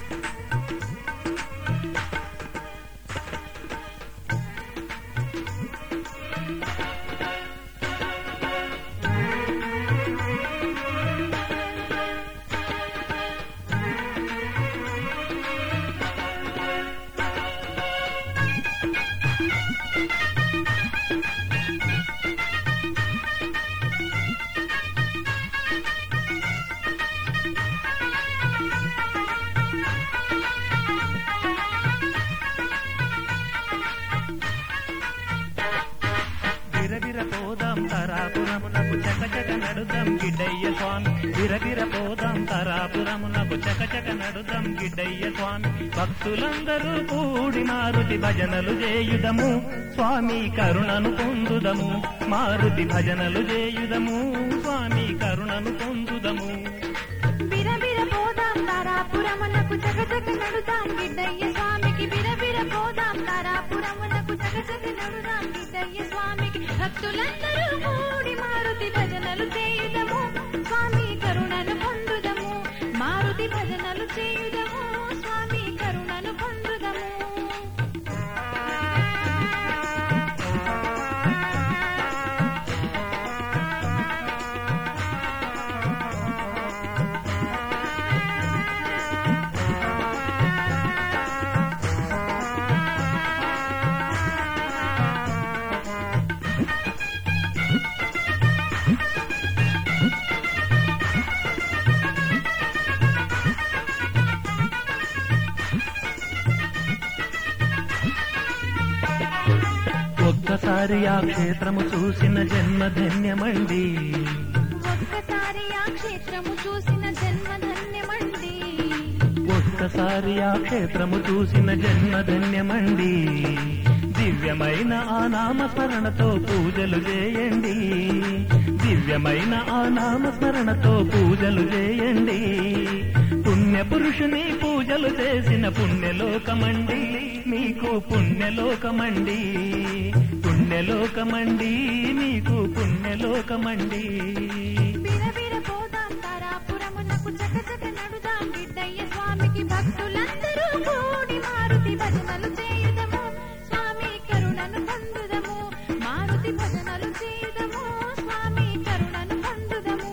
విరవిర పోదాం తరాపురమునకు చక చక నడుదాం గిడ్డయ్య స్వామి విరవిర పోదాం తరాపురమునకు చక చక నడుదాం గిడ్డయ్య స్వామి భక్తులందరూ కూడి మారుతి భజనలు చేయుదము స్వామి కరుణను పొందుదము మారుతి భజనలు చేయుదము స్వామి కరుణను పొందుదము బిరబిర పోదాం తారాపురమునకు చకచక నడుదాం గిడ్డయ్య స్వామికి బిరబిర పోదాం తారాపురమునకు చకచక నడుదాం గిడ్డయ్య స్వామికి భక్తులందరూ కూడి మారుతి భజనలు చేయుదము స్వామి కరుణను పొందుదము మారుతి భజనలు చేయుదము స్వామి కరుణను పొందుదము ఒక్కసారి ఆ క్షేత్రము చూసిన జన్మ ధన్యమండి ఒక్కసారి ఆ క్షేత్రము చూసిన జన్మ ధన్యమండి ఒక్కసారి ఆ క్షేత్రము చూసిన జన్మ ధన్యమండి దివ్యమైన ఆ నామస్మరణతో పూజలు చేయండి దివ్యమైన ఆ నామస్మరణతో పూజలు చేయండి పుణ్య పురుషుని పూజలు చేసిన పుణ్యలోకమండి మీకు పుణ్యలోకమండి పుణ్యలోకమండి మీకు పుణ్యలోకమండి బిరబిర పోదాం తారాపురమునకు చకచక నడుదాం గిడ్డయ్య స్వామికి భక్తులందరూ కూడి మారుతి భజనలు చేయుదము స్వామి కరుణను పొందుదము మారుతి భజనలు చేయుదము స్వామి కరుణను పొందుదము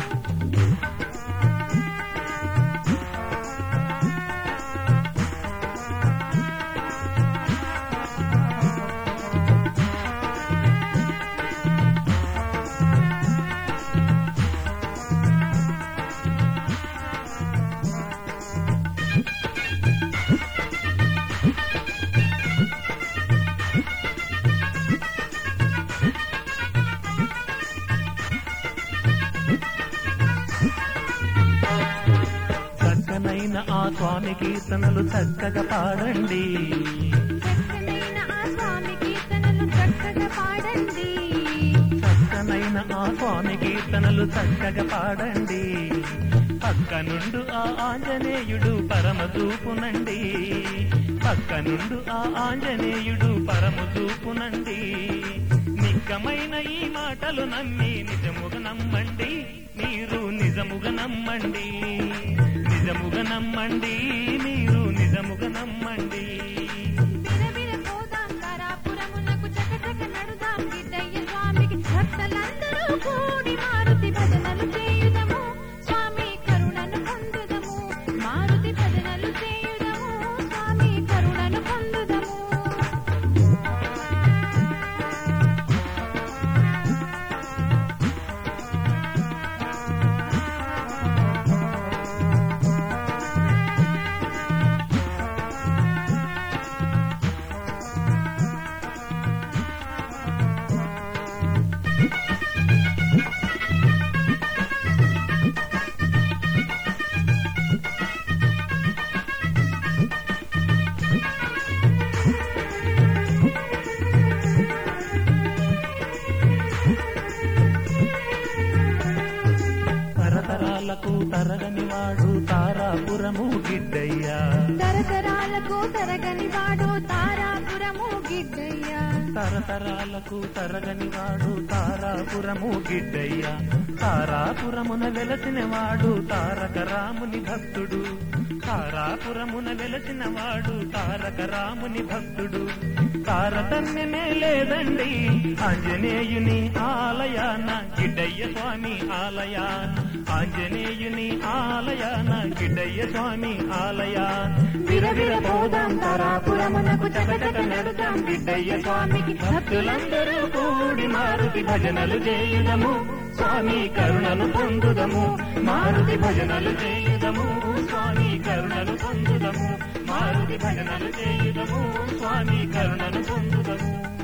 చక్కనైన ఆ స్వామి కీర్తనలు చక్కగా పాడండి చక్కనైన ఆ స్వామి కీర్తనలు చక్కగా పాడండి చక్కనైన ఆ స్వామి కీర్తనలు చక్కగా పాడండి పక్క నుండు ఆ ఆంజనేయుడు పరమ చూపునండి పక్క నుండు ఆ ఆంజనేయుడు పరమ చూపునండి నిక్కమైన ఈ మాటలు నమ్మి నిజముగా నమ్మండి మీరు నిజముగా నమ్మండి నిజముగా నమ్మండి మీరు నిజముగా నమ్మండి బిరబిర పోదాం తారాపురమునకు చకచక నడుదాం గిడ్డయ్య స్వామికి భక్తులందరూ కూడి మారుతి భజనలు చేయుదము స్వామి కరుణను పొందుదము మారుతి భజనలు చేయుదము స్వామి కరుణను పొందుదము తరతరాలకు తరగని వాడు తారాపురము గిడ్డయ్యా తరతరాలకు తరగని వాడు తారాపురము గిడ్డయ్య తరతరాలకు తరగని వాడు తారాపురము గిడ్డయ్యా తారాపురమున వెలసిన వాడు తారక రాముని భక్తుడు తారాపురమున వెలసిన వాడు తారక రాముని భక్తుడు తారతమ్యమే లేదండి ఆంజనేయుని ఆలయాన గిడ్డయ్య స్వామి ఆలయాన ఆంజనేయుని ఆలయాన గిడ్డయ్య స్వామి ఆలయాన విరవిర పోదాం తారాపురమునకు చకచక నడుదాం గిడ్డయ్య స్వామికి భక్తులందరూ కూడి మారుతి భజనలు చేయుదము స్వామి కరుణను పొందుదము మారుతి భజనలు చేయుదము స్వామి కరుణను పొందుదము మారుతి భజనలు చేయుదము స్వామి కరుణను పొందుదము